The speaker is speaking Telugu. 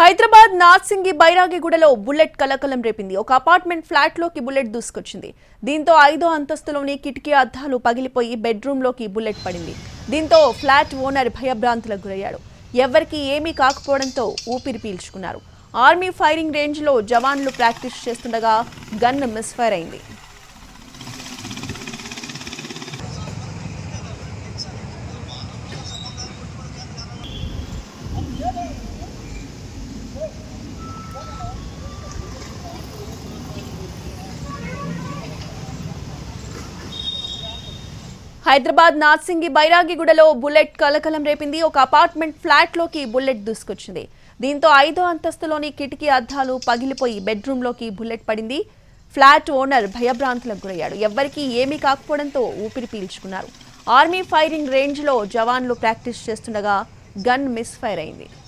హైదరాబాద్ నార్సింగి బైరాగిగూడలో బుల్లెట్ కలకలం రేపింది ఒక అపార్ట్మెంట్ ఫ్లాట్ లోకి బుల్లెట్ దూసుకొచ్చింది దీంతో ఐదో అంతస్తులోని కిటికీ అద్దాలు పగిలిపోయి బెడ్రూమ్ లోకి బుల్లెట్ పడింది దీంతో ఫ్లాట్ ఓనర్ భయభ్రాంతులకు గురయ్యాడు ఎవరికీ ఏమీ కాకపోవడంతో ఊపిరి పీల్చుకున్నారు ఆర్మీ ఫైరింగ్ రేంజ్ లో జవాన్లు ప్రాక్టీస్ చేస్తుండగా గన్ మిస్ఫైర్ అయింది హైదరాబాద్ నార్సింగి బైరాగిగూడలో బుల్లెట్ కలకలం రేపింది ఒక అపార్ట్మెంట్ ఫ్లాట్ లోకి బుల్లెట్ దూసుకొచ్చింది దీంతో ఐదో అంతస్తులోని కిటికీ అద్దాలు పగిలిపోయి బెడ్రూమ్ లోకి బుల్లెట్ పడింది ఫ్లాట్ ఓనర్ భయభ్రాంతులకు గురయ్యాడు ఎవ్వరికీ ఏమీ కాకపోవడంతో ఊపిరి పీల్చుకున్నారు ఆర్మీ ఫైరింగ్ రేంజ్ లో జవాన్లు ప్రాక్టీస్ చేస్తుండగా గన్ మిస్ ఫైర్ అయింది